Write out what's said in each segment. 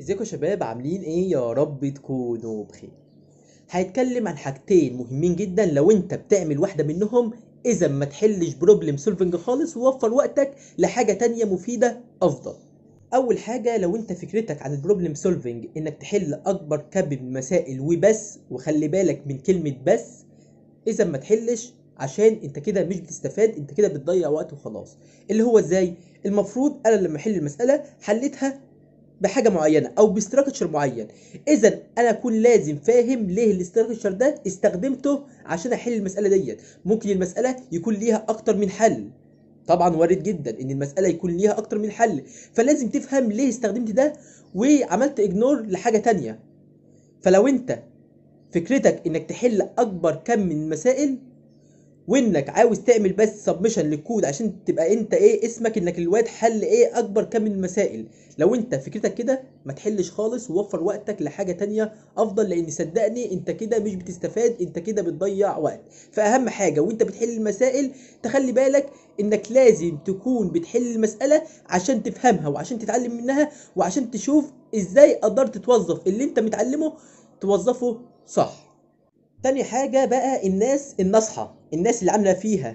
ازيكم يا شباب عاملين ايه يا رب تكونوا بخير هيتكلم عن حاجتين مهمين جدا لو انت بتعمل واحدة منهم اذا ما تحلش بروبلم سولفنج خالص ووفر وقتك لحاجة تانية مفيدة افضل اول حاجة لو انت فكرتك عن البروبلم سولفنج انك تحل اكبر كم من المسائل وبس وخلي بالك من كلمة بس اذا ما تحلش عشان انت كده مش بتستفاد انت كده بتضيع وقت وخلاص اللي هو ازاي المفروض انا لما احل المسألة حليتها بحاجه معينه او باستراكشر معين اذا انا اكون لازم فاهم ليه الاستراكشر ده استخدمته عشان احل المساله ديت ممكن المساله يكون ليها اكتر من حل طبعا وارد جدا ان المساله يكون ليها اكتر من حل فلازم تفهم ليه استخدمت ده وعملت اجنور لحاجه تانية فلو انت فكرتك انك تحل اكبر كم من المسائل وانك عاوز تعمل بس سبمشن للكود عشان تبقى انت ايه اسمك انك الواد حل ايه اكبر كم من المسائل لو انت فكرتك كده ما تحلش خالص ووفر وقتك لحاجه تانية افضل لان صدقني انت كده مش بتستفاد انت كده بتضيع وقت فاهم حاجه وانت بتحل المسائل تخلي بالك انك لازم تكون بتحل المساله عشان تفهمها وعشان تتعلم منها وعشان تشوف ازاي قدرت توظف اللي انت متعلمه توظفه صح تاني حاجة بقى الناس الناصحة الناس اللي عاملة فيها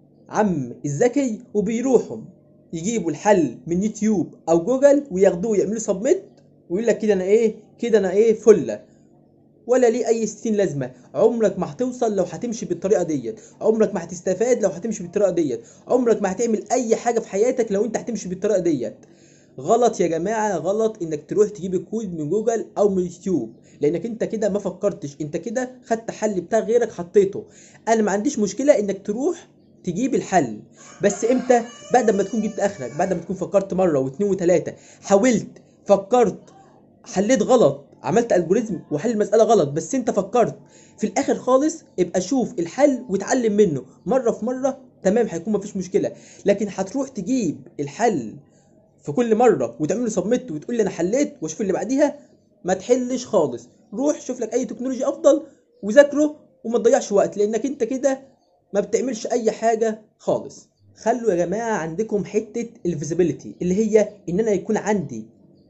عم الذكي وبيروحوا يجيبوا الحل من يوتيوب او جوجل وياخدوه يعملوا سبميت ويقول لك كده انا ايه كده انا ايه فله ولا ليه اي ستين لازمه عمرك ما هتوصل لو هتمشي بالطريقه ديت عمرك ما هتستفاد لو هتمشي بالطريقه ديت عمرك ما هتعمل اي حاجه في حياتك لو انت هتمشي بالطريقه ديت غلط يا جماعه غلط انك تروح تجيب الكود من جوجل او من يوتيوب لانك انت كده ما فكرتش انت كده خدت حل بتاع غيرك حطيته انا ما عنديش مشكله انك تروح تجيب الحل بس امتى بعد ما تكون جبت اخرك بعد ما تكون فكرت مره واثنين وثلاثه حاولت فكرت حليت غلط عملت الجوريزم وحل المساله غلط بس انت فكرت في الاخر خالص ابقى شوف الحل واتعلم منه مره في مره تمام هيكون مفيش مشكله لكن هتروح تجيب الحل في كل مره وتعمل له سبميت وتقول لي انا حليت واشوف اللي بعديها ما تحلش خالص روح شوف لك اي تكنولوجي افضل وذاكره وما تضيعش وقت لانك انت كده ما بتعملش اي حاجه خالص خلوا يا جماعه عندكم حته الفيزيبيليتي اللي هي ان انا يكون عندي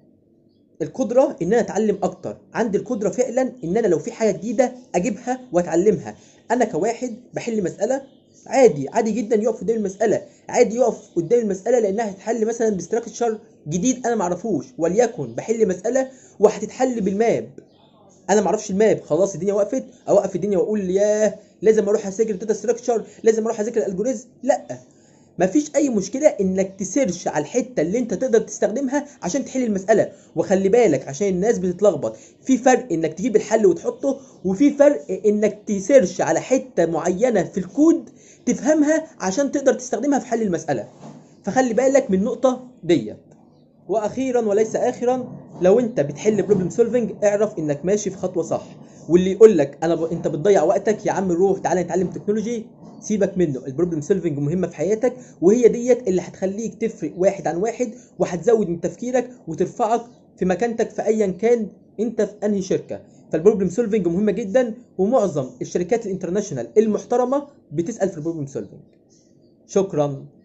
القدره ان انا اتعلم اكتر عندي القدره فعلا ان انا لو في حاجه جديده اجيبها واتعلمها انا كواحد بحل مساله عادي عادي جدا يقف قدام المساله عادي يقف قدام المساله لانها هتتحل مثلا باستراكشر جديد انا معرفوش وليكن بحل مساله وهتتحل بالماب انا معرفش الماب خلاص الدنيا وقفت اوقف الدنيا واقول ياه لازم اروح اذاكر داتا ستراكشر لازم اروح اذاكر الالجوريزم لا مفيش اي مشكله انك تسيرش على الحته اللي انت تقدر تستخدمها عشان تحل المساله وخلي بالك عشان الناس بتتلخبط في فرق انك تجيب الحل وتحطه وفي فرق انك تسيرش على حته معينه في الكود تفهمها عشان تقدر تستخدمها في حل المساله فخلي بالك من النقطه ديت واخيرا وليس اخرا لو انت بتحل بروبلم سولفنج اعرف انك ماشي في خطوه صح واللي يقول لك انا ب... انت بتضيع وقتك يا عم روح تعالى نتعلم تكنولوجي سيبك منه البروبلم سولفنج مهمه في حياتك وهي ديت اللي هتخليك تفرق واحد عن واحد وهتزود من تفكيرك وترفعك في مكانتك في ايا كان انت في انهي شركه فالبروبلم سولفنج مهمه جدا ومعظم الشركات الانترناشونال المحترمه بتسال في البروبلم سولفنج شكرا